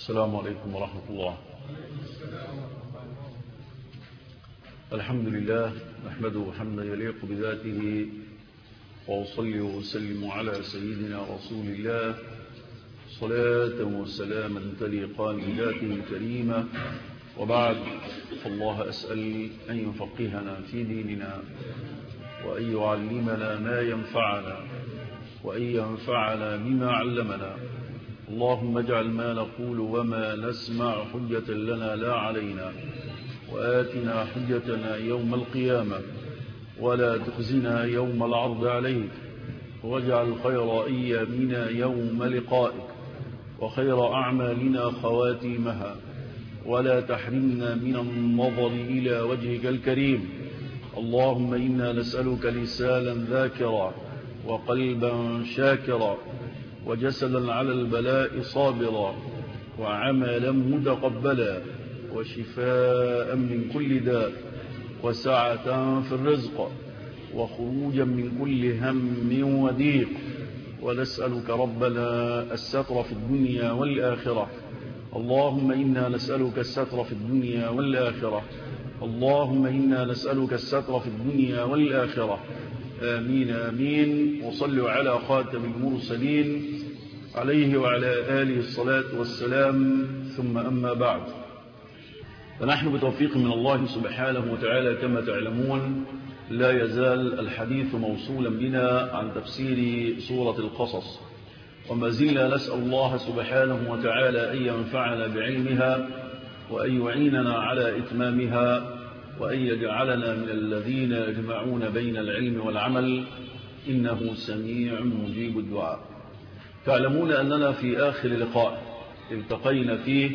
السلام عليكم ورحمة الله الحمد لله نحمده حمدا يليق بذاته وأصلي وسلم على سيدنا رسول الله صلاة وسلاما تليقان بذاته الكريمة وبعد فالله أسأل أن يفقهنا في ديننا وأن يعلمنا ما ينفعنا وأن ينفعنا بما علمنا اللهم اجعل ما نقول وما نسمع حجة لنا لا علينا وآتنا حجتنا يوم القيامة ولا تخزنا يوم العرض عليك واجعل خير أيامنا يوم لقائك وخير أعمالنا خواتيمها ولا تحرمنا من النظر إلى وجهك الكريم اللهم إنا نسألك لسانا ذاكرا وقلبا شاكرا وجسدا على البلاء صابرا وعملا متقبلا وشفاء من كل داء وسعة في الرزق وخروجا من كل هم وضيق ونسألك ربنا الستر في الدنيا والآخرة اللهم إنا نسألك الستر في الدنيا والآخرة اللهم إنا نسألك الستر في الدنيا والآخرة آمين آمين وصلوا على خاتم المرسلين عليه وعلى آله الصلاة والسلام ثم أما بعد فنحن بتوفيق من الله سبحانه وتعالى كما تعلمون لا يزال الحديث موصولا بنا عن تفسير سورة القصص وما زلنا نسأل الله سبحانه وتعالى أن ينفعنا بعلمها وأن يعيننا على إتمامها وأن يجعلنا من الذين يجمعون بين العلم والعمل إنه سميع مجيب الدعاء تعلمون أننا في آخر لقاء التقينا فيه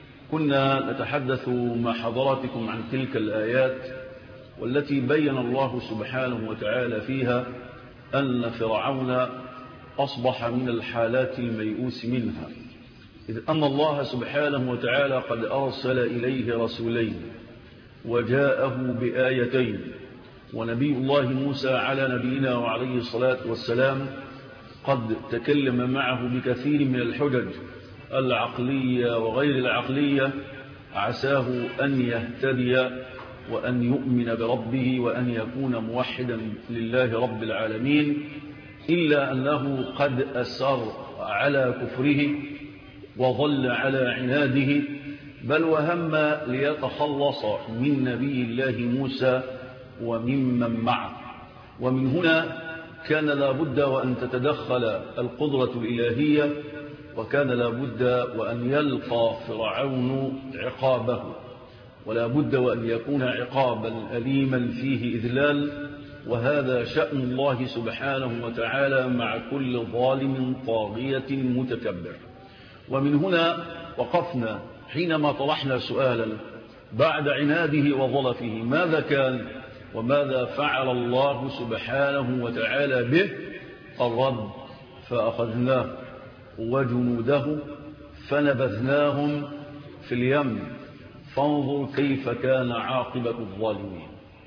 كنا نتحدث مع حضراتكم عن تلك الآيات والتي بين الله سبحانه وتعالى فيها أن فرعون أصبح من الحالات الميؤوس منها إذ أن الله سبحانه وتعالى قد أرسل إليه رسولين وجاءه بآيتين ونبي الله موسى على نبينا وعليه الصلاة والسلام قد تكلم معه بكثير من الحجج العقلية وغير العقلية عساه أن يهتدي وأن يؤمن بربه وأن يكون موحدا لله رب العالمين إلا أنه قد أسر على كفره وظل على عناده بل وهم ليتخلص من نبي الله موسى وممن معه ومن هنا كان لا بد وأن تتدخل القدرة الإلهية وكان لا بد وأن يلقى فرعون عقابه ولا بد وأن يكون عقابا أليما فيه إذلال وهذا شأن الله سبحانه وتعالى مع كل ظالم طاغية متكبر ومن هنا وقفنا حينما طرحنا سؤالا بعد عناده وظلفه ماذا كان وماذا فعل الله سبحانه وتعالى به الرد فأخذناه وجنوده فنبذناهم في اليم فانظر كيف كان عاقبة الظالمين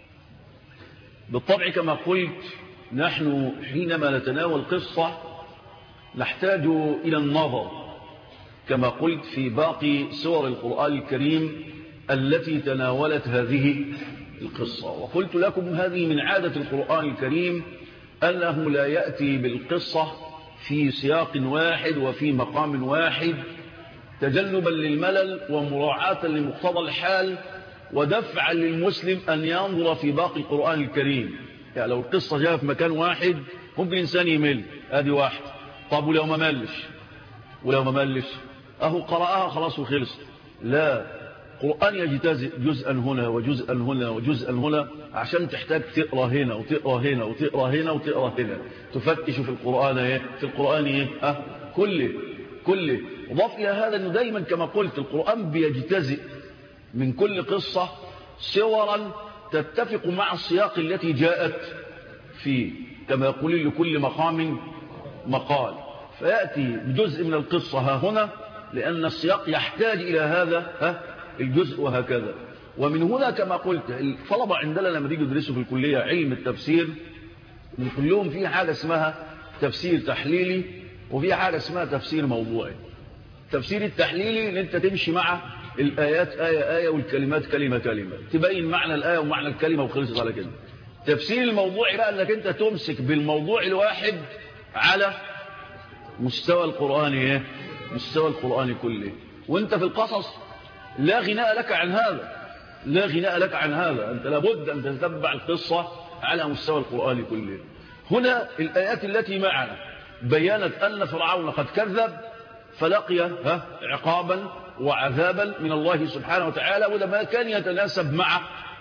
بالطبع كما قلت نحن حينما نتناول قصة نحتاج إلى النظر كما قلت في باقي سور القرآن الكريم التي تناولت هذه القصة وقلت لكم هذه من عادة القرآن الكريم أنه لا يأتي بالقصة في سياق واحد وفي مقام واحد تجنبا للملل ومراعاة لمقتضى الحال ودفعا للمسلم أن ينظر في باقي القرآن الكريم يعني لو القصة جاء في مكان واحد ممكن إنسان يمل هذه واحد طب ولو ما ملش ولو ما ملش أهو قرأها خلاص وخلص لا القرآن يجتزئ جزءا هنا وجزءا هنا وجزءا هنا عشان تحتاج تقرأ هنا وتقرأ هنا وتقرأ هنا وتقرأ هنا تفتش في القرآن ايه في القرآن ايه أه كله كله وضاف إلى هذا أنه دايما كما قلت القرآن بيجتزئ من كل قصة صورا تتفق مع السياق التي جاءت فيه كما يقول لكل مقام مقال فيأتي بجزء من القصة ها هنا لأن السياق يحتاج إلى هذا ها الجزء وهكذا ومن هنا كما قلت الطلبة عندنا لما تيجي يدرسوا في الكلية علم التفسير كلهم في حاجة اسمها تفسير تحليلي وفي حاجة اسمها تفسير موضوعي التفسير التحليلي ان انت تمشي مع الايات ايه ايه والكلمات كلمه كلمه تبين معنى الايه ومعنى الكلمه وخلصت على كده تفسير الموضوع بقى انك انت تمسك بالموضوع الواحد على مستوى القران ايه مستوى القران كله وانت في القصص لا غناء لك عن هذا لا غناء لك عن هذا أنت لابد أن تتبع القصة على مستوى القرآن كله هنا الآيات التي معنا بيانت أن فرعون قد كذب فلقي ها عقابا وعذابا من الله سبحانه وتعالى وده ما كان يتناسب مع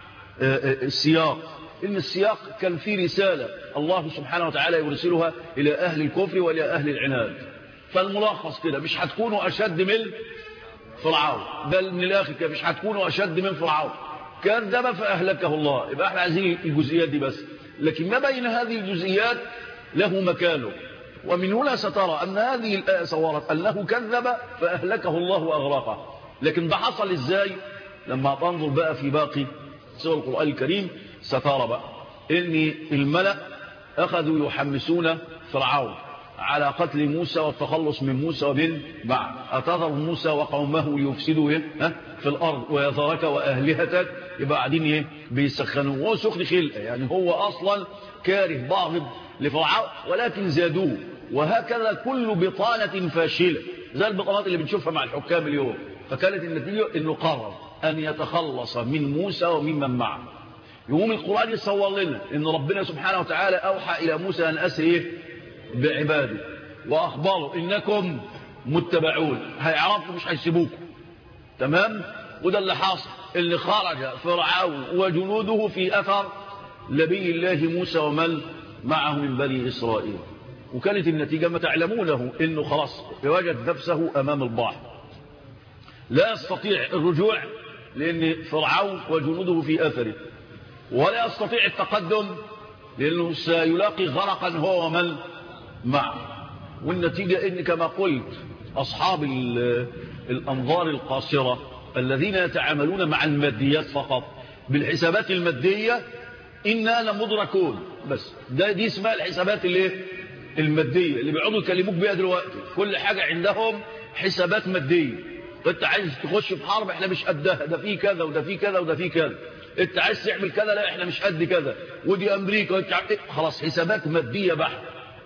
السياق إن السياق كان فيه رسالة الله سبحانه وتعالى يرسلها إلى أهل الكفر وإلى أهل العناد فالملخص كده مش هتكونوا أشد من فرعون بل من الآخر كده مش هتكونوا أشد من فرعون كذب فأهلكه الله يبقى احنا عايزين الجزئيات دي بس لكن ما بين هذه الجزئيات له مكانه ومن هنا سترى أن هذه الآية صورت أنه كذب فأهلكه الله وأغرقه لكن ده حصل إزاي لما تنظر بقى في باقي سورة القرآن الكريم سترى بقى إن الملأ أخذوا يحمسون فرعون على قتل موسى والتخلص من موسى ومن بعد أتذر موسى وقومه ليفسدوا في الأرض ويذرك وأهلهتك يبقى قاعدين ايه بيسخنوا وهو سخن خلقه يعني هو أصلا كاره باغض لفرعون ولكن زادوه وهكذا كل بطانة فاشلة زي البطانات اللي بنشوفها مع الحكام اليوم فكانت النتيجة انه قرر أن يتخلص من موسى وممن معه يقوم القرآن يصور لنا ان ربنا سبحانه وتعالى أوحى إلى موسى أن أسري بعباده وأخبروا إنكم متبعون هيعرفوا مش هيسيبوكم تمام وده اللي حاصل اللي خرج فرعون وجنوده في أثر نبي الله موسى ومن معه من بني إسرائيل وكانت النتيجة ما تعلمونه إنه خلاص وجد نفسه أمام البحر لا يستطيع الرجوع لأن فرعون وجنوده في أثره ولا يستطيع التقدم لأنه سيلاقي غرقا هو ومن معه والنتيجة إن كما قلت أصحاب الأنظار القاصرة الذين يتعاملون مع الماديات فقط بالحسابات المادية إنا لمدركون بس ده دي اسمها الحسابات اللي المادية اللي بيقعدوا يكلموك بيها دلوقتي كل حاجة عندهم حسابات مادية انت عايز تخش في حرب احنا مش قدها ده في كذا وده في كذا وده في كذا انت عايز تعمل كذا لا احنا مش قد كذا ودي امريكا وانت خلاص حسابات مادية بحت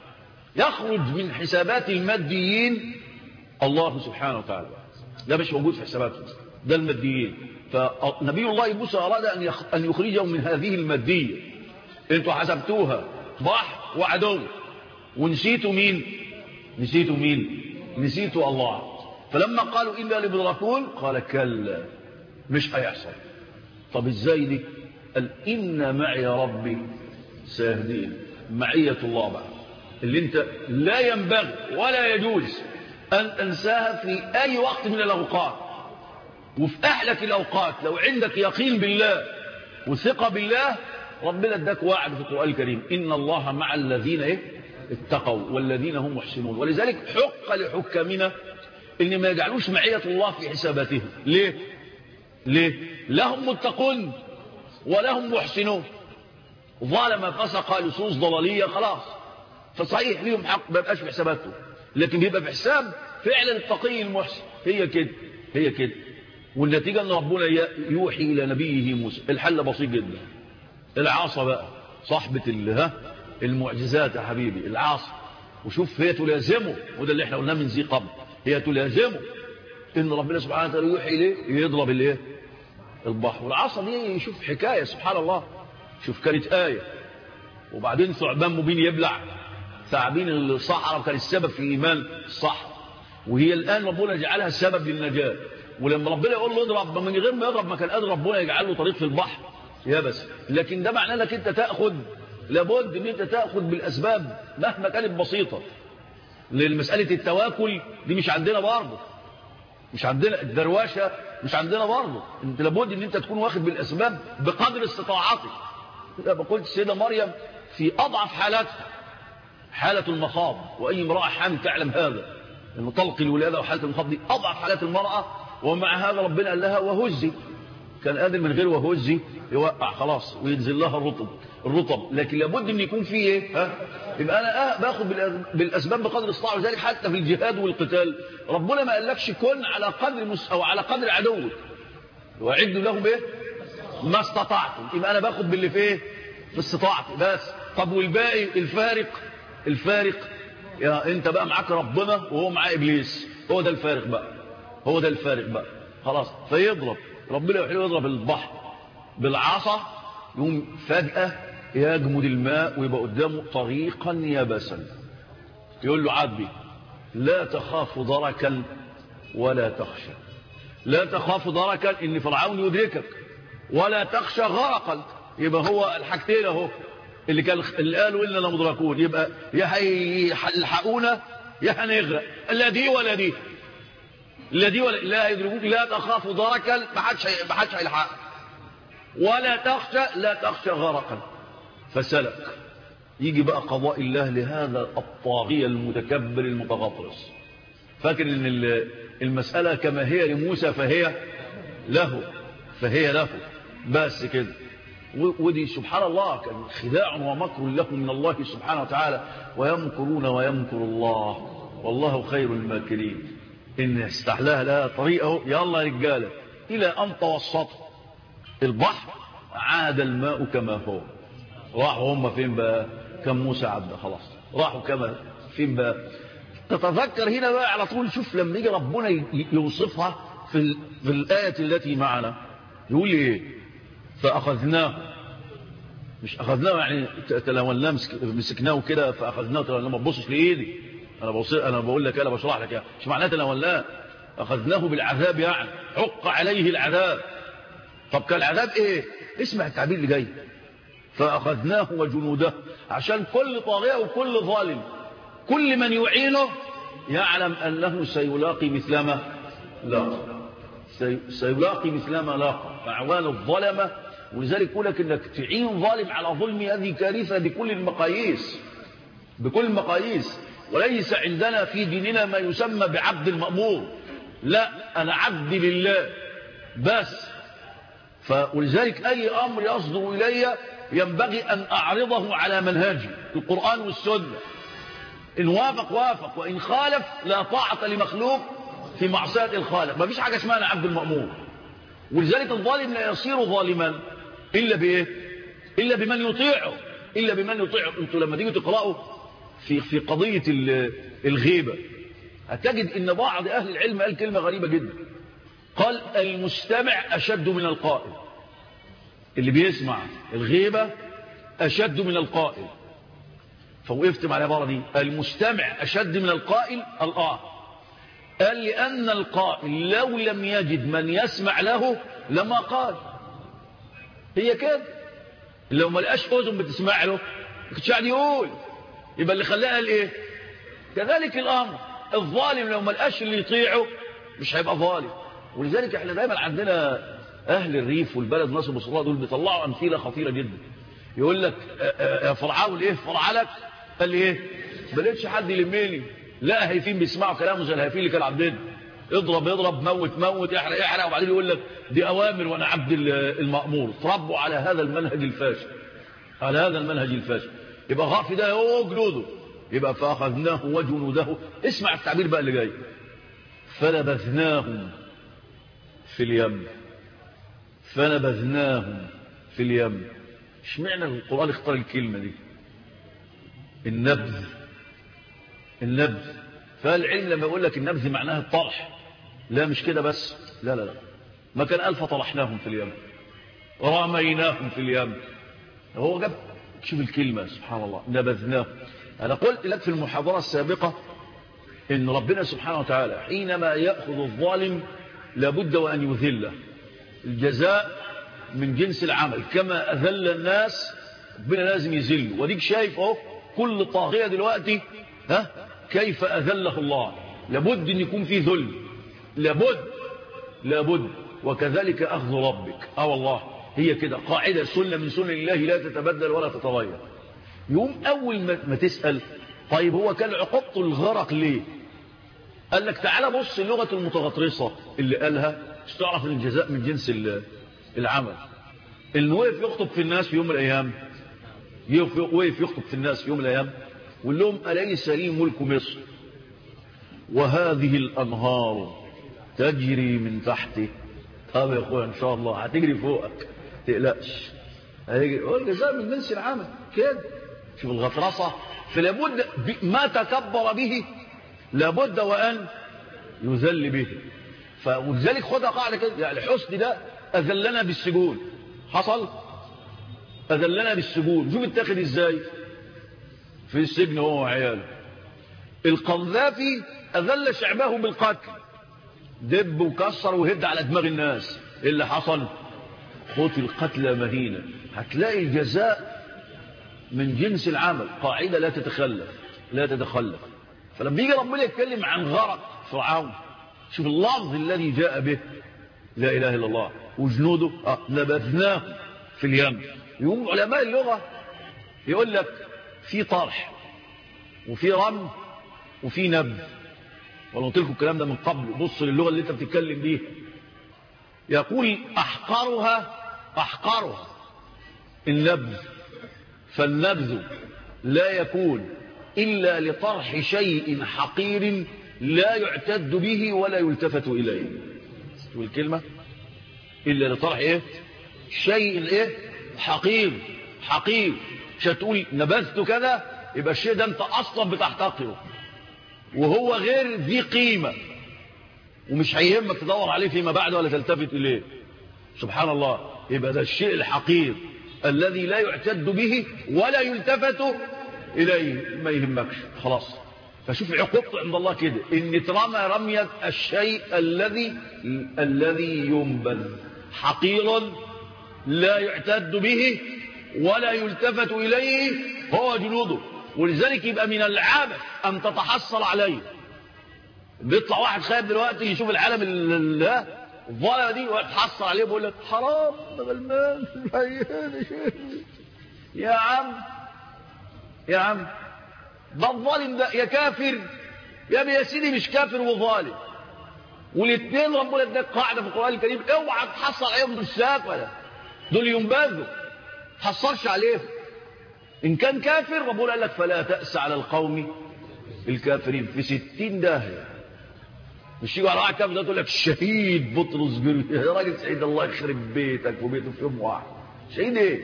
يخرج من حسابات الماديين الله سبحانه وتعالى ده مش موجود في حساباتهم ده الماديين فنبي الله موسى أراد أن يخرجهم من هذه المادية انتوا حسبتوها بحر وعدو ونسيتوا مين نسيتوا مين نسيتوا الله فلما قالوا إنا لمدركون قال كلا مش هيحصل طب ازاي دي قال إن معي ربي سيهدين معية الله بقى اللي انت لا ينبغي ولا يجوز أن تنساها في أي وقت من الأوقات وفي أحلك الأوقات لو عندك يقين بالله وثقة بالله ربنا اداك وعد في القرآن الكريم إن الله مع الذين إيه؟ اتقوا والذين هم محسنون ولذلك حق لحكامنا إن ما يجعلوش معية الله في حساباتهم ليه؟ ليه؟ لهم متقون ولهم محسنون ظالم فسق لصوص ضلالية خلاص فصحيح ليهم حق ما يبقاش في حساباتهم لكن بيبقى في حساب فعلا التقي المحسن هي كده هي كده والنتيجة ان ربنا يوحي الى نبيه موسى الحل بسيط جدا العصا بقى صاحبة ها المعجزات يا حبيبي العصا وشوف هي تلازمه وده اللي احنا قلناه من ذي قبل هي تلازمه ان ربنا سبحانه وتعالى يوحي اليه يضرب الايه البحر والعصا دي شوف حكاية سبحان الله شوف كانت آية وبعدين ثعبان مبين يبلع ثعابين الصحراء كان السبب في إيمان الصحراء وهي الآن ربنا جعلها السبب للنجاة ولما ربنا يقول له اضرب من غير ما يضرب ما كان قادر ربنا يجعل له طريق في البحر يا بس لكن ده معناه انك انت تاخذ لابد ان انت تاخذ بالاسباب مهما كانت بسيطه لان مساله التواكل دي مش عندنا برضه مش عندنا الدروشه مش عندنا برضه انت لابد ان انت تكون واخد بالاسباب بقدر استطاعتك لما قلت السيده مريم في اضعف حالاتها حاله المخاض واي امراه حامل تعلم هذا ان طلق الولاده وحاله المخاض دي اضعف حالات المراه ومع هذا ربنا قال لها وهزي كان قادر من غير وهوزي يوقع خلاص وينزل لها الرطب الرطب لكن لابد ان يكون فيه ايه ها يبقى انا آه باخد بالاسباب بقدر الاستطاعه وذلك حتى في الجهاد والقتال ربنا ما قالكش كن على قدر مس او على قدر عدوك واعدوا لهم ايه ما استطعتم يبقى انا باخد باللي في ايه في استطاعتي بس طب والباقي الفارق الفارق يا انت بقى معاك ربنا وهو معاه ابليس هو ده الفارق بقى هو ده الفارق بقى خلاص فيضرب ربنا يحيي يضرب البحر بالعصا يقوم فجأة يجمد الماء ويبقى قدامه طريقا يبسا يقول له عبي لا تخاف دركا ولا تخشى لا تخاف دركا ان فرعون يدركك ولا تخشى غرقا يبقى هو الحاجتين اهو اللي كان اللي قالوا اننا مدركون يبقى يا هيلحقونا يا هنغرق لا دي ولا دي لا دي ولا لا يدركوك لا تخاف دركا ما حدش ما حدش هيلحقك ولا تخشى لا تخشى غرقا فسلك يجي بقى قضاء الله لهذا الطاغية المتكبر المتغطرس فاكر ان المسألة كما هي لموسى فهي له فهي له بس كده ودي سبحان الله كان خداع ومكر لهم من الله سبحانه وتعالى ويمكرون ويمكر الله والله خير الماكرين إن استحلاها لها طريقه يلا رجالة إلى أن توسطوا البحر عاد الماء كما هو راحوا هم فين بقى كم موسى عبد خلاص راحوا كما فين بقى تتذكر هنا بقى على طول شوف لما يجي ربنا يوصفها في, في الآية التي معنا يقول ايه فأخذناه مش أخذناه يعني تلوناه مسكناه كده فأخذناه تلوناه ما تبصش لإيدي أنا, بوصل أنا بقول لك أنا بشرح لك يعني. مش معناه تلوناه أخذناه بالعذاب يعني حق عليه العذاب طب كان العذاب إيه اسمع التعبير اللي جاي فأخذناه وجنوده عشان كل طاغية وكل ظالم كل من يعينه يعلم أنه سيلاقي مثل ما لاقى سيلاقي مثل ما لاقى أعوان الظلمة ولذلك يقول لك انك تعين ظالم على ظلم هذه كارثة بكل المقاييس بكل المقاييس وليس عندنا في ديننا ما يسمى بعبد المأمور لا أنا عبد لله بس ولذلك أي أمر يصدر إلي ينبغي أن أعرضه على منهجي القرآن والسنة إن وافق وافق وإن خالف لا طاعة لمخلوق في معصية الخالق ما فيش حاجة اسمها أنا عبد المأمور ولذلك الظالم لا يصير ظالما إلا بإيه إلا بمن يطيعه إلا بمن يطيعه أنتوا لما تيجوا تقرأوا في, في قضية الغيبة هتجد ان بعض اهل العلم قال كلمة غريبة جدا قال المستمع اشد من القائل اللي بيسمع الغيبة اشد من القائل فوقفت مع العبارة دي المستمع اشد من القائل الآه قال لأن القائل لو لم يجد من يسمع له لما قال هي كده لو ما لقاش اذن بتسمع له ما كنتش قاعد يقول يبقى اللي خلاه قال ايه كذلك الامر الظالم لو ما لقاش اللي يطيعه مش هيبقى ظالم ولذلك احنا دايما عندنا اهل الريف والبلد نصب الصلاة دول بيطلعوا امثله خطيره جدا يقول لك يا فرعون ايه فرعلك قال لي ايه ما لقيتش حد يلمني لا هيفين بيسمعوا كلامه زي الهيفين اللي كان عبدنا اضرب اضرب موت موت احرق احرق وبعدين يقول لك دي اوامر وانا عبد المأمور تربوا على هذا المنهج الفاشل على هذا المنهج الفاشل يبقى غاف ده هو جنوده يبقى فأخذناه وجنوده اسمع التعبير بقى اللي جاي فنبذناهم في اليم فنبذناهم في اليم اشمعنى القرآن اختار الكلمة دي النبذ النبذ فالعلم لما يقول لك النبذ معناها الطرح لا مش كده بس لا لا لا ما كان ألف طرحناهم في اليم رميناهم في اليم هو جاب شوف الكلمة سبحان الله نبذناه أنا قلت لك في المحاضرة السابقة إن ربنا سبحانه وتعالى حينما يأخذ الظالم لابد وأن يذله الجزاء من جنس العمل كما أذل الناس ربنا لازم يذله وديك شايف اهو كل طاغية دلوقتي ها كيف أذله الله لابد أن يكون في ذل لابد لابد وكذلك أخذ ربك اه والله هي كده قاعدة سنة من سنن الله لا تتبدل ولا تتغير يوم أول ما تسأل طيب هو كان عقبته الغرق ليه قال لك تعالى بص اللغة المتغطرسة اللي قالها مش تعرف ان الجزاء من جنس العمل انه وقف يخطب في الناس في يوم من الايام وقف يخطب في الناس في يوم من الايام ويقول لهم اليس لي ملك مصر وهذه الانهار تجري من تحتي طب يا اخويا ان شاء الله هتجري فوقك تقلقش هيجري قول جزاء من جنس العمل كده شوف الغطرسه فلابد ما تكبر به لابد وان يذل به فولذلك خدها قاعده كده يعني الحسن ده اذلنا بالسجون حصل اذلنا بالسجون شوف اتاخد ازاي في السجن هو وعياله القذافي اذل شعبه بالقتل دب وكسر وهد على دماغ الناس ايه اللي حصل قتل القتل مهينة هتلاقي الجزاء من جنس العمل قاعدة لا تتخلف لا تتخلف فلما يجي ربنا يتكلم عن غرق فرعون شوف اللفظ الذي جاء به لا إله إلا الله وجنوده آه نبذناه في اليم يقوم علماء اللغة يقول لك في طرح وفي رم وفي نبذ وانا قلت لكم الكلام ده من قبل بص للغة اللي انت بتتكلم بيها يقول أحقرها أحقرها النبذ فالنبذ لا يكون إلا لطرح شيء حقير لا يعتد به ولا يلتفت إليه شو الكلمة إلا لطرح إيه شيء إيه حقير حقير مش تقول نبذت كذا يبقى الشيء ده أنت أصلا بتحتقره وهو غير ذي قيمة ومش هيهمك تدور عليه فيما بعد ولا تلتفت إليه سبحان الله يبقى ده الشيء الحقير الذي لا يعتد به ولا يلتفت إليه ما يهمكش خلاص فشوف عقوبته عند الله كده ان ترمى رمية الشيء الذي الذي ينبذ حقير لا يعتد به ولا يلتفت إليه هو جنوده ولذلك يبقى من العابث أن تتحصل عليه بيطلع واحد خايف دلوقتي يشوف العالم الظالمه دي ويتحصل عليه بيقول لك حرام ده غلمان يا عم يا عم ده الظالم ده يا كافر يا يا سيدي مش كافر وظالم والاثنين ربنا اداك قاعده في القران الكريم اوعى تحصل عليهم بالساق ولا دول ينبذوا تحصلش عليهم ان كان كافر ربنا قال لك فلا تأس على القوم الكافرين في ستين داهيه مش يجي على واحد كافر ده تقول لك الشهيد بطرس بيرو يا راجل سعيد الله يخرب بيتك وبيته في يوم واحد شهيد ايه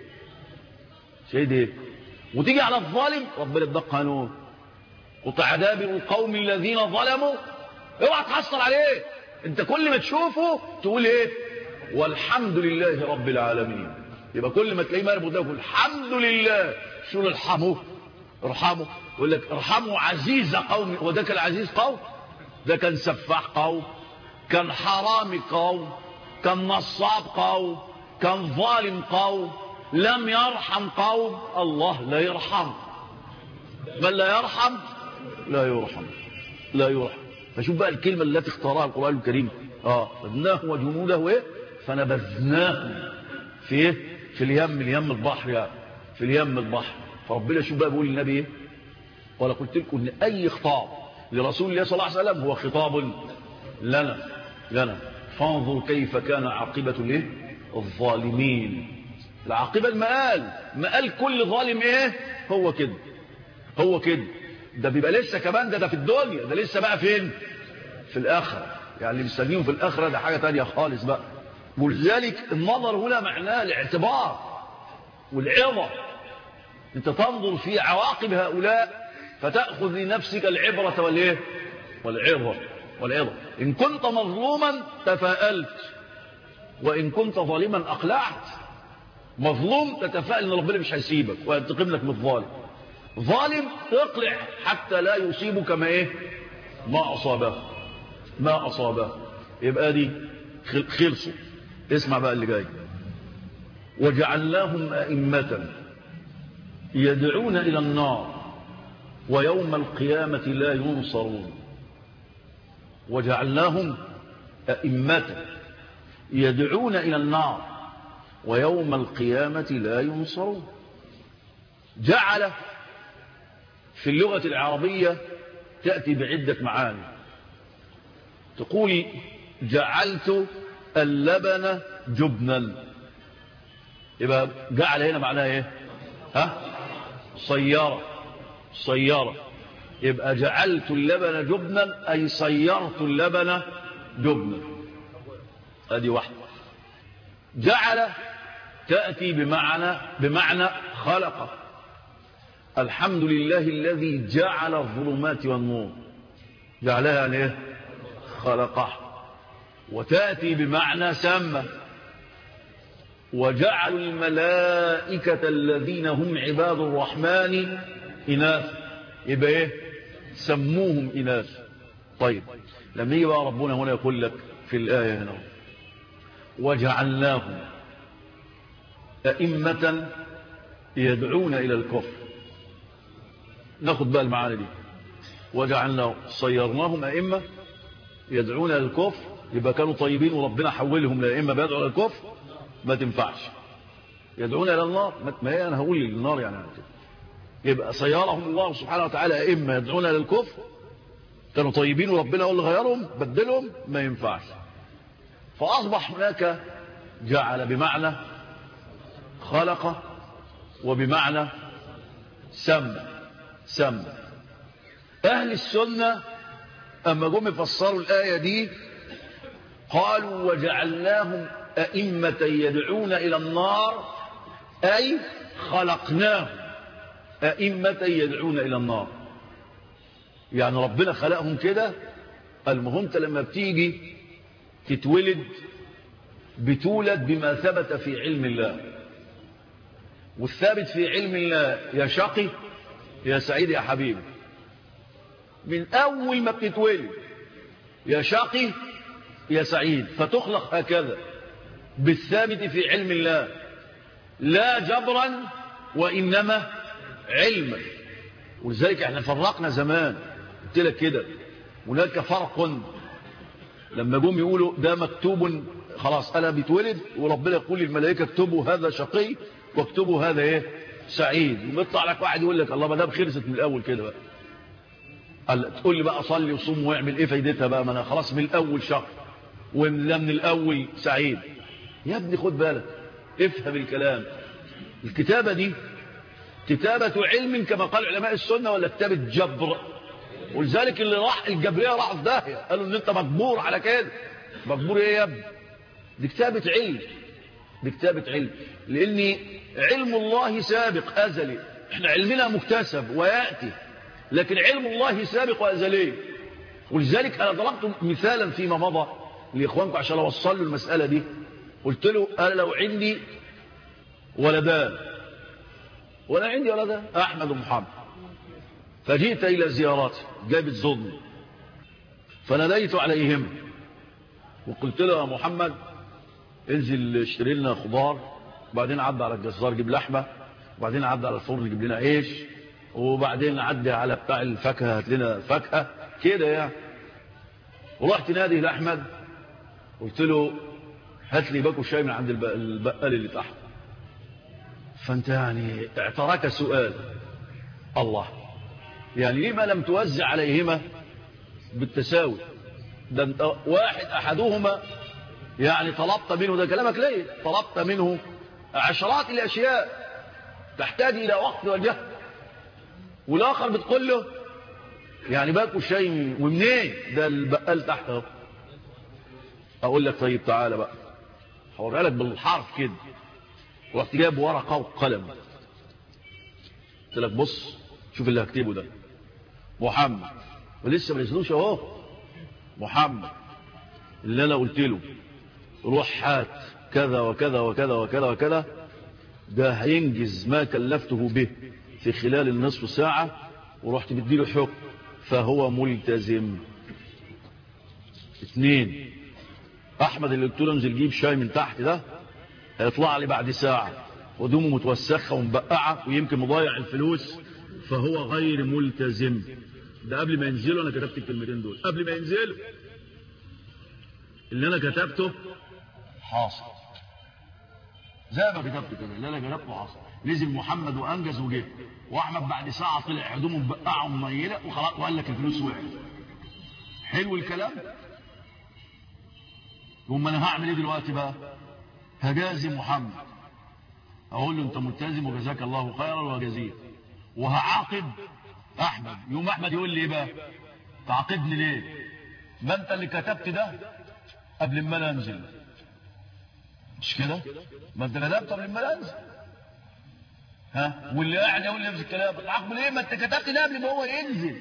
شهيد ايه وتيجي على الظالم ربنا اداك قانون قطع دابر القوم الذين ظلموا اوعى تحصل عليه انت كل ما تشوفه تقول ايه والحمد لله رب العالمين يبقى كل ما تلاقيه مالك قدامك الحمد لله شو ارحموه ارحموا يقول لك ارحموا عزيز قوم وده كان عزيز قوم ده كان سفاح قوم كان حرامي قوم كان نصاب قوم كان ظالم قوم لم يرحم قوم الله لا يرحم من لا يرحم لا يرحم لا يرحم فشوف بقى الكلمة التي اختارها القرآن الكريم اه فدناه وجنوده ايه فنبذناه في ايه في اليم اليم البحر يعني في اليم البحر فربنا شوف بقى بيقول للنبي ايه ولا قلت لكم ان اي خطاب لرسول الله صلى الله عليه وسلم هو خطاب لنا لنا فانظر كيف كان عاقبة الايه الظالمين العاقبة المآل مآل كل ظالم ايه هو كده هو كده ده بيبقى لسه كمان ده ده في الدنيا ده لسه بقى فين في الآخرة يعني اللي مستنيهم في الآخرة ده حاجة تانية خالص بقى ولذلك النظر هنا معناه الاعتبار والعظة انت تنظر في عواقب هؤلاء فتأخذ لنفسك العبرة والايه والعظة والعظة إن كنت مظلوما تفاءلت وإن كنت ظالما أقلعت مظلوم تتفائل ان ربنا مش هيسيبك وينتقم لك من الظالم ظالم تقلع حتى لا يصيبك ما ايه ما اصابه ما اصابه يبقى دي خلصوا اسمع بقى اللي جاي وجعلناهم ائمه يدعون الى النار ويوم القيامه لا ينصرون وجعلناهم ائمه يدعون الى النار ويوم القيامة لا ينصرون جعل في اللغة العربية تأتي بعدة معاني تقول جعلت اللبن جبنا يبقى جعل هنا معناها ايه ها صيارة صيارة يبقى جعلت اللبن جبنا أي صيرت اللبن جبنا ادي واحدة جعل تأتي بمعنى بمعنى خلق الحمد لله الذي جعل الظلمات والنور جعلها يعني ايه خلقه وتأتي بمعنى سمى وجعلوا الملائكة الذين هم عباد الرحمن إناث يبقى ايه سموهم إناث طيب لما يجي بقى ربنا هنا يقول لك في الآية هنا وجعلناهم أئمة يدعون إلى الكفر ناخد بقى المعاني دي وجعلناهم صيرناهم أئمة يدعون إلى الكفر يبقى كانوا طيبين وربنا حولهم لأئمة بيدعوا إلى الكفر ما تنفعش يدعون إلى النار ما هي أنا هقول للنار يعني يبقى صيرهم الله سبحانه وتعالى أئمة يدعون إلى الكفر كانوا طيبين وربنا هو اللي غيرهم بدلهم ما ينفعش فأصبح هناك جعل بمعنى خلق وبمعنى سمى سمى أهل السنة أما جم يفسروا الآية دي قالوا وجعلناهم أئمة يدعون إلى النار أي خلقناهم أئمة يدعون إلى النار يعني ربنا خلقهم كده المهم انت لما بتيجي تتولد بتولد بما ثبت في علم الله والثابت في علم الله يا شقي يا سعيد يا حبيبي من أول ما بتتولد يا شقي يا سعيد فتخلق هكذا بالثابت في علم الله لا جبرا وإنما علما ولذلك احنا فرقنا زمان قلت لك كده هناك فرق لما جم يقولوا ده مكتوب خلاص انا بيتولد وربنا يقول للملائكه اكتبوا هذا شقي واكتبوا هذا ايه سعيد ويطلع لك واحد يقول لك الله ما دام خلصت من الاول كده بقى قال تقول لي بقى صلي وصوم واعمل ايه فايدتها بقى ما انا خلاص من الاول شقي ولا من الاول سعيد يا ابني خد بالك افهم الكلام الكتابه دي كتابة علم كما قال علماء السنة ولا كتابة جبر ولذلك اللي راح الجبرية راح في داهية قالوا ان انت مجبور على كده مجبور ايه يا ابني دي كتابة علم دي كتابة علم لان علم الله سابق ازلي احنا علمنا مكتسب ويأتي لكن علم الله سابق وازلي ولذلك انا ضربت مثالا فيما مضى لاخوانكم عشان اوصل له المسألة دي قلت له انا لو عندي ولدان ولا عندي ولا ده أحمد ومحمد فجئت إلى زياراتي جابت ظلم فناديت عليهم وقلت له يا محمد انزل اشتري لنا خضار وبعدين عدى على الجزار جيب لحمة وبعدين عدى على الفرن يجيب لنا عيش وبعدين عدى على بتاع الفاكهة هات لنا فاكهة كده يعني ورحت نادي لأحمد قلت له هات لي باكو شاي من عند البقال اللي تحت فانت يعني اعتراك سؤال الله يعني لما لم توزع عليهما بالتساوي ده انت واحد احدهما يعني طلبت منه ده كلامك ليه طلبت منه عشرات الاشياء تحتاج الى وقت وجهد والاخر بتقول له يعني باكو شيء ومنين ده البقال تحت اهو اقول لك طيب تعالى بقى هوريها لك بالحرف كده ورحت جايب ورقه وقلم قلت لك بص شوف اللي هكتبه ده محمد ولسه ما نزلوش اهو محمد اللي انا قلت له روح هات كذا وكذا وكذا وكذا وكذا ده هينجز ما كلفته به في خلال النصف ساعة ورحت بديله حكم فهو ملتزم اثنين احمد اللي قلت له انزل جيب شاي من تحت ده هيطلع لي بعد ساعة ودومه متوسخة ومبقعة ويمكن مضيع الفلوس فهو غير ملتزم ده قبل ما ينزلوا انا كتبت الكلمتين دول قبل ما ينزلوا اللي انا كتبته حاصل زي ما كتبت كده اللي انا كتبته حاصل نزل محمد وانجز وجه واحمد بعد ساعه طلع هدومه مبقعه ومميله وخلاص وقال لك الفلوس وقعت حلو الكلام ثم انا هعمل ايه دلوقتي بقى هجازي محمد اقول له انت ملتزم وجزاك الله خيرا وجزيك وهعاقب احمد يوم احمد يقول لي ايه بقى تعاقبني ليه ما انت اللي كتبت ده قبل ما انا انزل مش كده ما انت كتبت قبل ما انا انزل ها واللي قاعد يقول لي نفس الكلام تعاقبه ليه ما انت كتبت ده قبل ما هو ينزل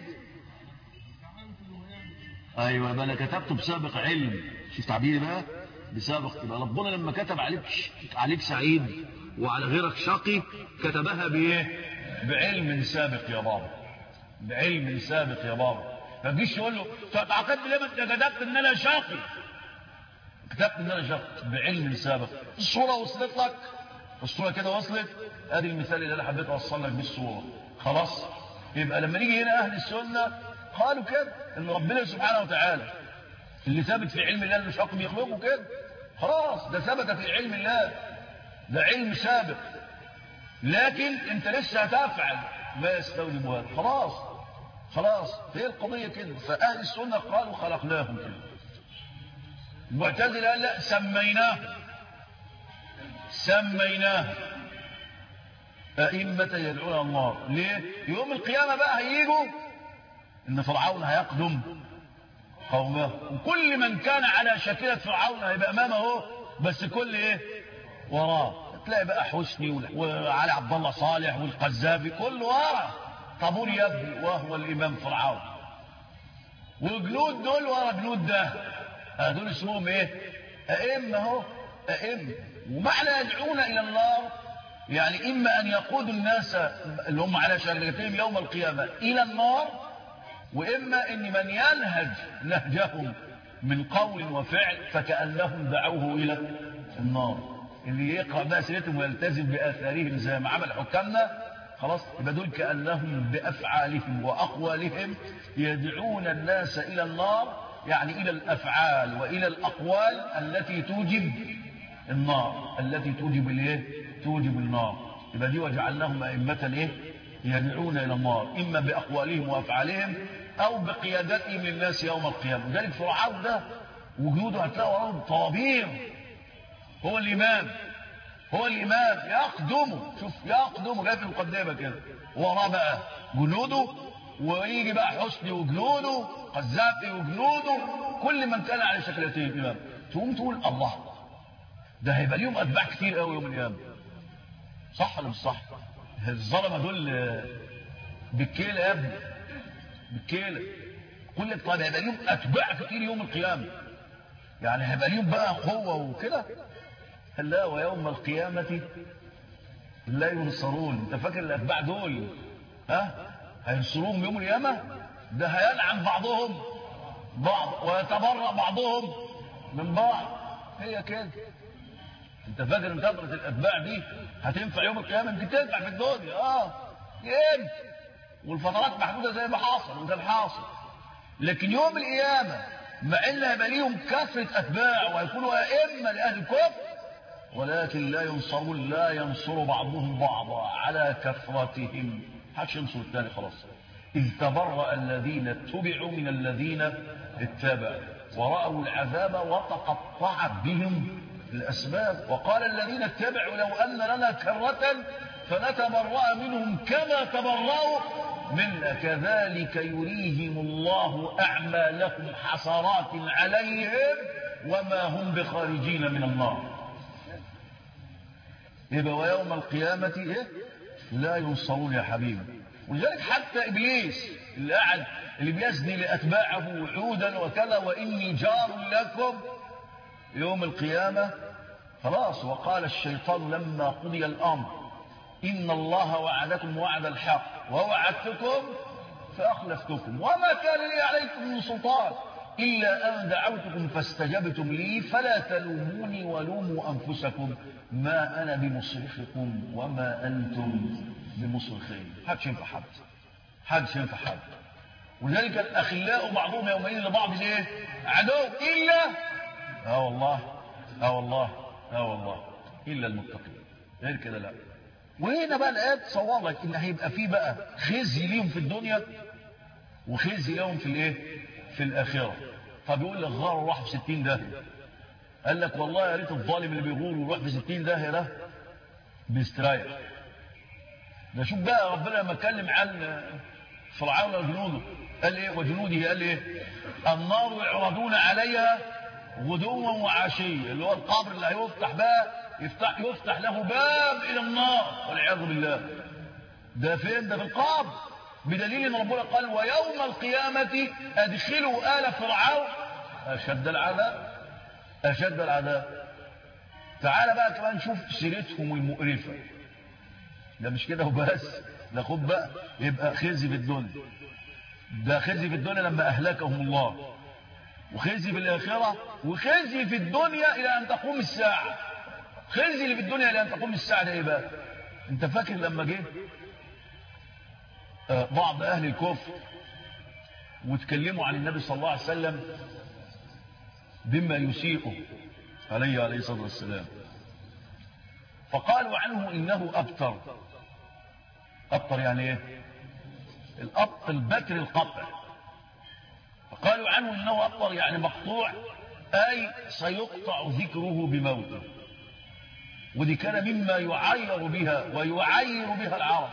ايوه ما انا كتبته بسابق علم شوف تعبيري بقى بسابق يبقى ربنا لما كتب عليك عليك سعيد وعلى غيرك شقي كتبها بايه بعلم سابق يا بابا بعلم سابق يا بابا ما تجيش يقول له تعاقبت ليه ما انت كتبت ان انا شقي كتبت ان انا شقي بعلم سابق الصوره وصلت لك الصوره كده وصلت ادي المثال اللي انا حبيت اوصل لك بالصوره خلاص يبقى لما نيجي هنا اهل السنه قالوا كده ان ربنا سبحانه وتعالى اللي ثابت في علم الله اللي مش حكم يخلقه كده خلاص ده ثبت في علم الله ده علم سابق لكن انت لسه هتفعل ما يستوجب هذا خلاص خلاص هي القضية كده فأهل السنة قالوا خلقناهم كده المعتزلة قال لا سميناه سميناه أئمة يدعون النار ليه؟ يوم القيامة بقى هيجوا إن فرعون هيقدم قومه وكل من كان على شكلة فرعون هيبقى أمامه بس كل إيه؟ وراه تلاقي بقى حسني وعلي عبد الله صالح والقذافي كله ورا طابور يبني وهو الإمام فرعون وجنود دول ورا جنود ده دول اسمهم ايه أئمة اهو أئمة ومعنى يدعون إلى النار يعني إما أن يقودوا الناس اللي هم على شريعتهم يوم القيامة إلى النار وإما أن من ينهج نهجهم من قول وفعل فكأنهم دعوه إلى النار اللي يقرأ بقى سيرتهم ويلتزم بآثارهم زي ما عمل حكامنا خلاص يبقى دول كأنهم بأفعالهم وأقوالهم يدعون الناس إلى النار يعني إلى الأفعال وإلى الأقوال التي توجب النار التي توجب الايه توجب النار يبقى دي وجعلناهم أئمة ايه يدعون إلى النار إما بأقوالهم وأفعالهم أو بقيادتهم للناس يوم القيامة لذلك فرعون ده وجوده هتلاقوا وراهم طوابير هو الإمام هو الإمام يقدمه شوف يقدمه جاي في المقدمة كده وراه بقى جنوده ويجي بقى حسني وجنوده قذافي وجنوده كل من كان على شكلتين إمام تقوم تقول الله ده هيبقى ليهم أتباع كتير قوي يوم القيامة صح ولا مش صح؟ الظلمة دول بالكيلة يا ابني بالكيلة كل لك طيب هيبقى ليهم أتباع كتير يوم القيامة يعني هيبقى ليهم بقى قوة وكده لا ويوم القيامة لا ينصرون انت فاكر الاتباع دول ها هينصروهم يوم القيامة ده هيلعن بعضهم بعض ويتبرأ بعضهم من بعض هي كده انت فاكر ان كثرة الاتباع دي هتنفع يوم القيامة يمكن تنفع في الدنيا اه يمكن والفترات محدودة زي ما حاصل وده الحاصل لكن يوم القيامة مع ان هيبقى ليهم كثرة اتباع وهيكونوا ائمة لاهل الكفر ولكن لا ينصرون لا ينصر بعضهم بعضا على كثرتهم حدش ينصر الثاني خلاص إذ تبرأ الذين اتبعوا من الذين اتبعوا ورأوا العذاب وتقطعت بهم الأسباب وقال الذين اتبعوا لو أن لنا كرة فنتبرأ منهم كما تبرأوا منا كذلك يريهم الله أعمالهم حسرات عليهم وما هم بخارجين من النار يبقى ويوم القيامة إيه؟ لا ينصرون يا حبيبي ولذلك حتى إبليس اللي قاعد اللي بيزني لأتباعه وعودا وكذا وإني جار لكم يوم القيامة خلاص وقال الشيطان لما قضي الأمر إن الله وعدكم وعد الحق ووعدتكم فأخلفتكم وما كان لي عليكم من سلطان إلا أن دعوتكم فاستجبتم لي فلا تلوموني ولوموا أنفسكم ما أنا بمصرخكم وما أنتم بمصرخين حدش ينفع حد حدش ينفع حد ولذلك الأخلاء بعضهم يومئذ لبعض ايه عدو إلا اه والله اه والله اه والله إلا المتقين غير كده لا وهنا بقى الآيات تصور لك إن هيبقى فيه بقى خزي ليهم في الدنيا وخزي لهم في الايه في الآخرة طب يقول لك غار راح في 60 ده قال لك والله يا ريت الظالم اللي بيغور ويروح في 60 داهيه ده بيستريح ده شوف بقى ربنا لما اتكلم عن فرعون وجنوده قال ايه وجنوده قال ايه النار يعرضون عليها غدوا وعشيا اللي هو القبر اللي هيفتح بقى يفتح يفتح له باب الى النار والعياذ بالله ده فين ده في القبر بدليل ان ربنا قال ويوم القيامه ادخلوا ال فرعون اشد العذاب اشد العذاب تعال بقى كمان نشوف سيرتهم المقرفه ده مش كده وبس ده خد بقى يبقى خزي في الدنيا ده خزي في الدنيا لما اهلكهم الله وخزي في الاخره وخزي في الدنيا الى ان تقوم الساعه خزي اللي في الدنيا الى ان تقوم الساعه ده ايه بقى انت فاكر لما جه آه بعض اهل الكفر وتكلموا عن النبي صلى الله عليه وسلم بما يسيئه عليه عليه الصلاه والسلام فقالوا عنه انه ابتر ابتر يعني ايه الابط البتر القطع فقالوا عنه انه ابتر يعني مقطوع اي سيقطع ذكره بموته ودي كان مما يعير بها ويعير بها العرب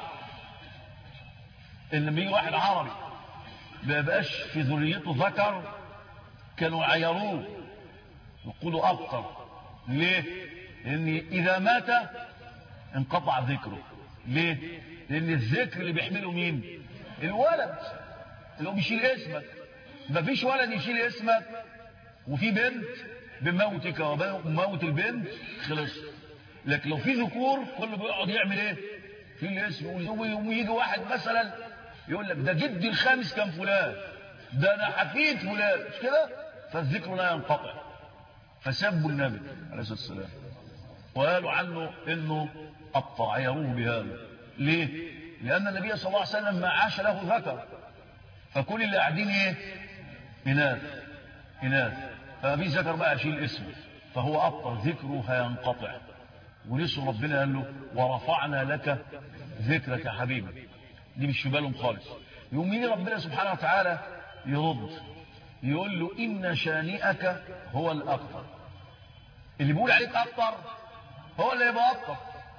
ان بيجي واحد عربي ما يبقاش في ذريته ذكر كانوا عيروه يقولوا ابطر ليه لان اذا مات انقطع ذكره ليه لان الذكر اللي بيحمله مين الولد اللي هو بيشيل اسمك ما فيش ولد يشيل اسمك وفي بنت بموتك وموت البنت خلص لكن لو في ذكور كله بيقعد يعمل ايه في الاسم ويجي واحد مثلا يقول لك ده جدي الخامس كان فلان ده انا حفيد فلان مش كده فالذكر لا ينقطع فسبوا النبي عليه الصلاه والسلام وقالوا عنه انه ابطا عيروه بهذا ليه لان النبي صلى الله عليه وسلم ما عاش له ذكر فكل اللي قاعدين ايه اناث اناث فابي ذكر بقى يشيل اسمه فهو ابطا ذكره هينقطع ولسه ربنا قال له ورفعنا لك ذكرك يا حبيبي دي مش في بالهم خالص يوم يجي ربنا سبحانه وتعالى يرد يقول له إن شانئك هو الأكثر اللي بيقول عليك أكثر هو اللي يبقى أكثر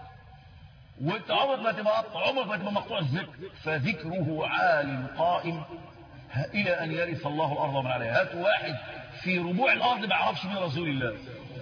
وانت عمرك ما تبقى أكثر عمرك ما تبقى مقطوع الذكر فذكره عال قائم إلى أن يرث الله الأرض ومن عليها هات واحد في ربوع الأرض ما يعرفش مين رسول الله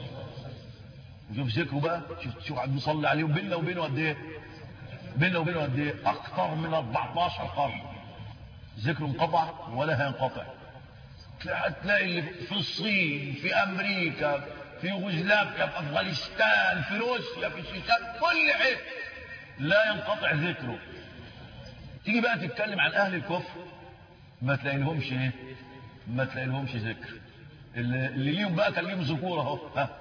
وشوف ذكره بقى شوف شوف عم يصلي عليه وبيننا وبينه قد ايه بيننا وبينه قد ايه اكثر من 14 قرن ذكره انقطع ولا هينقطع هتلاقي اللي في الصين في امريكا في يوغوسلافيا في افغانستان في روسيا في الشيشان كل حته لا ينقطع ذكره تيجي بقى تتكلم عن اهل الكفر ما تلاقي لهمش ايه ما تلاقي لهمش ذكر اللي, اللي ليهم بقى كان ليهم ذكور اهو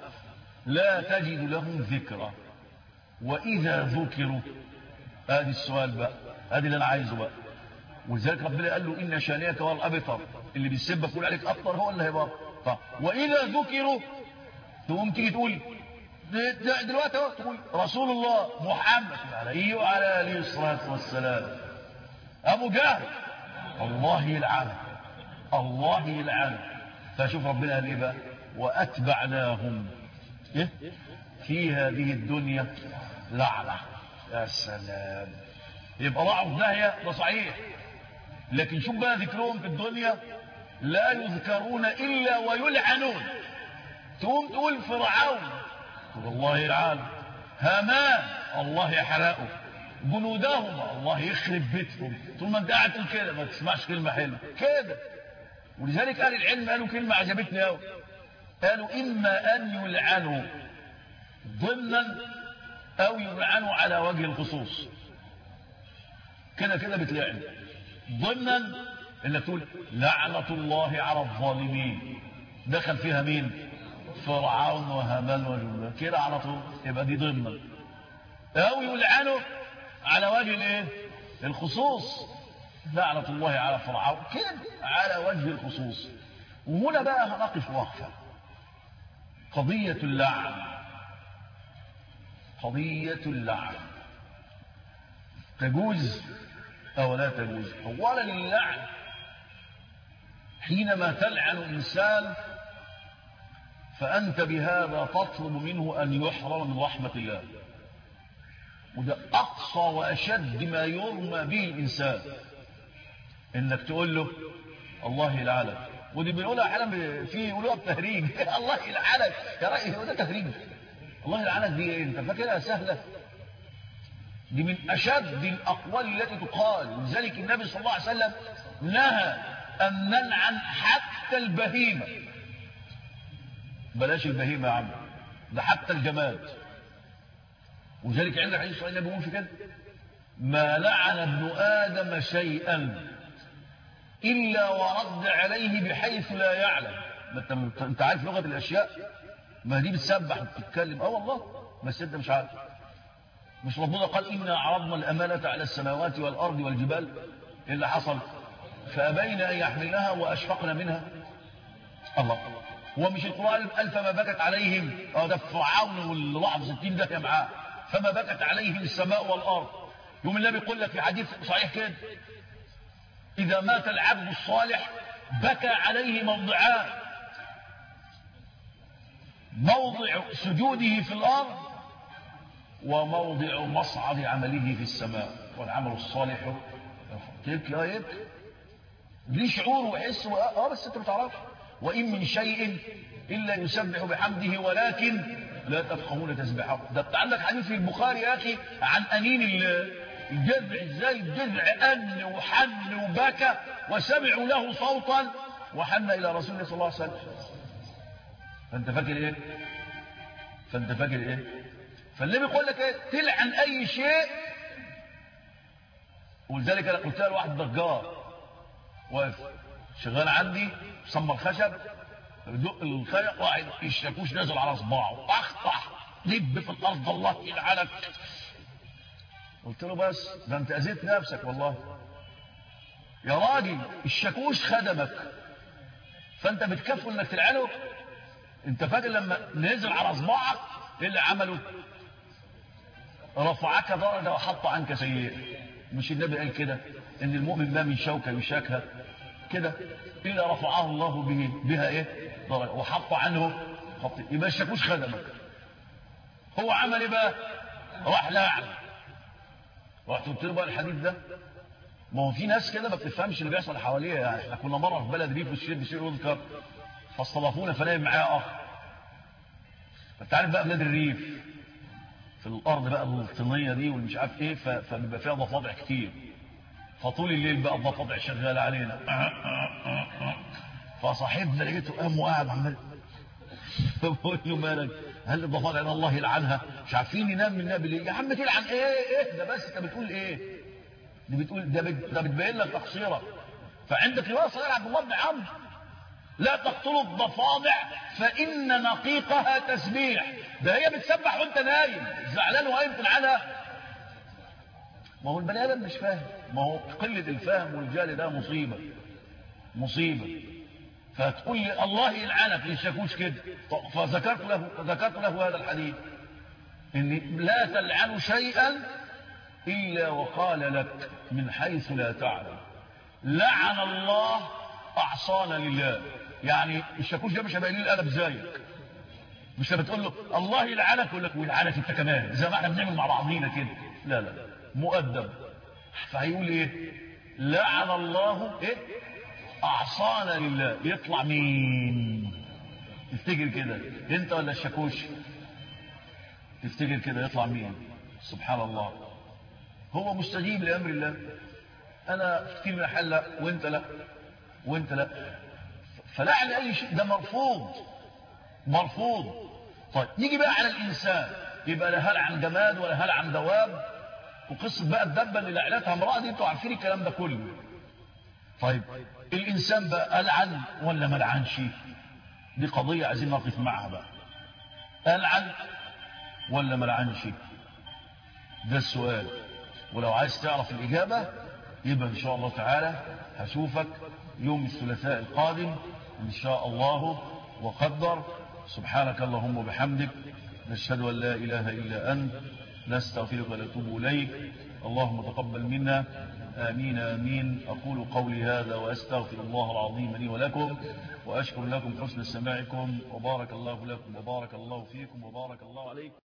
لا تجد لهم ذكرى واذا ذكروا ادي السؤال بقى ادي اللي انا عايزه بقى ولذلك ربنا قال له ان شانئك هو الابتر اللي بيسبك يقول عليك ابتر هو اللي هيبقى طب واذا ذكروا تقوم تيجي تقول دلوقتي اهو تقول رسول الله محمد عليه وعلى اله الصلاه والسلام ابو جهل الله يلعنه الله يلعنه فشوف ربنا قال ايه بقى واتبعناهم إيه؟ في هذه الدنيا لعنه يا سلام يبقى ضاعوا في داهيه ده صحيح لكن شوف بقى ذكرهم في الدنيا لا يذكرون الا ويلعنون تقوم تقول فرعون تقول الله يلعنه هامان الله يحرقه جنودهم الله يخرب بيتهم طول ما انت قاعد كده ما تسمعش كلمه حلوه كده ولذلك اهل العلم قالوا كلمه عجبتني قوي قالوا اما ان يلعنوا ضمنا او يلعنوا على وجه الخصوص كده كده بتلعن ضمنا انك تقول لعنة الله على الظالمين دخل فيها مين فرعون وهامان وجنود كده على طول يبقى دي ضمنا او يلعنوا على وجه الايه الخصوص لعنة الله على فرعون كده على وجه الخصوص وهنا بقى هنقف وقفة قضية اللعن قضية اللعن تجوز أو لا تجوز أولا اللعن حينما تلعن إنسان فأنت بهذا تطلب منه أن يحرم من رحمة الله وده أقصى وأشد ما يرمى به الإنسان إنك تقول له الله يلعنك ودي بنقولها احيانا في يقولوها بتهريج الله يلعنك يا راجل هو ده تهريج الله يلعنك دي ايه انت فاكرها سهله دي من اشد الاقوال التي تقال لذلك النبي صلى الله عليه وسلم نهى ان نلعن حتى البهيمه بلاش البهيمه يا عم ده حتى الجماد وذلك عند الحديث صلى الله عليه وسلم كده ما لعن ابن ادم شيئا إلا ورد عليه بحيث لا يعلم ما انت انت عارف لغة الأشياء ما دي بتسبح وبتتكلم اه والله بس انت مش عارف مش ربنا قال إنا عرضنا الأمانة على السماوات والأرض والجبال إيه اللي حصل فأبين أن يحملنها وأشفقنا منها الله هو مش القرآن قال فما بكت عليهم اه ده فرعون واللي راح في 60 ده معاه فما بكت عليهم السماء والأرض يوم النبي يقول لك في حديث صحيح كده إذا مات العبد الصالح بكى عليه موضعان موضع سجوده في الأرض وموضع مصعد عمله في السماء والعمل الصالح تبكي اه يبكي ليه شعور وحس اه بس انت بتعرفش وإن من شيء إلا يسبح بحمده ولكن لا تفقهون تسبحه ده انت عندك حديث في البخاري يا أخي عن أنين الجذع ازاي الجذع أن وحن وبكى وسمعوا له صوتا وحن إلى رسول الله صلى الله عليه وسلم فأنت فاكر إيه فأنت فاكر إيه فالنبي يقول لك إيه تلعن أي شيء ولذلك أنا قلت له واحد نجار واقف شغال عندي صمم خشب بدق الخيط واحد الشاكوش نازل على صباعه اخطح دب في الارض الله يلعنك قلت له بس ده انت اذيت نفسك والله يا راجل الشاكوش خدمك فانت بتكفل انك تلعنه انت فاكر لما نزل على صباعك ايه اللي عمله رفعك درجه وحط عنك سيئه مش النبي قال كده ان المؤمن ما من شوكه يشاكها كده الا رفعه الله به بها ايه درجه وحط عنه خط يبقى الشاكوش خدمك هو عمل ايه بقى راح لاعن رحت قلت له بقى الحديث ده ما هو في ناس كده ما بتفهمش اللي بيحصل حواليها يعني احنا كنا مره في بلد ريف والشيخ بيصير يذكر فاستضافونا فنايم معايا اخ انت عارف بقى بلاد الريف في الارض بقى الطينيه دي والمش عارف ايه فبيبقى فيها ضفادع كتير فطول الليل بقى الضفادع شغاله علينا فصاحبنا لقيته قام وقاعد عمال فبقول له مالك هل الضفادع ده الله يلعنها مش عارفين ينام منها بالليل يا عم تلعن ايه ايه ده بس انت بتقول ايه دي بتقول ده, بت... ده بتبين لك تقصيرك فعندك روايه صغيره عبد الله بن عمرو لا تقتلوا الضفادع فان نقيقها تسبيح ده هي بتسبح وانت نايم زعلان وقايم تلعنها ما هو البني ادم مش فاهم ما هو قله الفهم والجهل ده مصيبه مصيبه فتقول لي الله يلعنك للشاكوش كده فذكرت له ذكرت له هذا الحديث ان لا تلعنوا شيئا الا وقال لك من حيث لا تعلم لعن الله اعصانا لله يعني الشاكوش ده مش هيبقى ليه الادب زيك مش بتقول له الله يلعنك يقول لك ويلعنك انت كمان زي ما احنا بنعمل مع بعضينا كده لا لا مؤدب فهيقول ايه لعن الله ايه اعصانا لله يطلع مين تفتكر كده انت ولا الشاكوش تفتكر كده يطلع مين سبحان الله هو مستجيب لامر الله انا في من حل وانت لا وانت لا فلعن اي شيء ده مرفوض مرفوض طيب نيجي بقى على الانسان يبقى لا هل عن جماد ولا هل عن دواب وقصه بقى الدبه اللي لعنتها امراه دي انتوا عارفين الكلام ده كله طيب الانسان بقى العن ولا ما لعنش دي قضيه عايزين نقف معها بقى العن ولا ما لعنش ده السؤال ولو عايز تعرف الاجابه يبقى ان شاء الله تعالى هشوفك يوم الثلاثاء القادم ان شاء الله وقدر سبحانك اللهم وبحمدك نشهد ان لا اله الا انت نستغفرك ونتوب اليك اللهم تقبل منا آمين آمين أقول قولي هذا وأستغفر الله العظيم لي ولكم وأشكر لكم حسن سماعكم وبارك الله لكم وبارك الله فيكم وبارك الله عليكم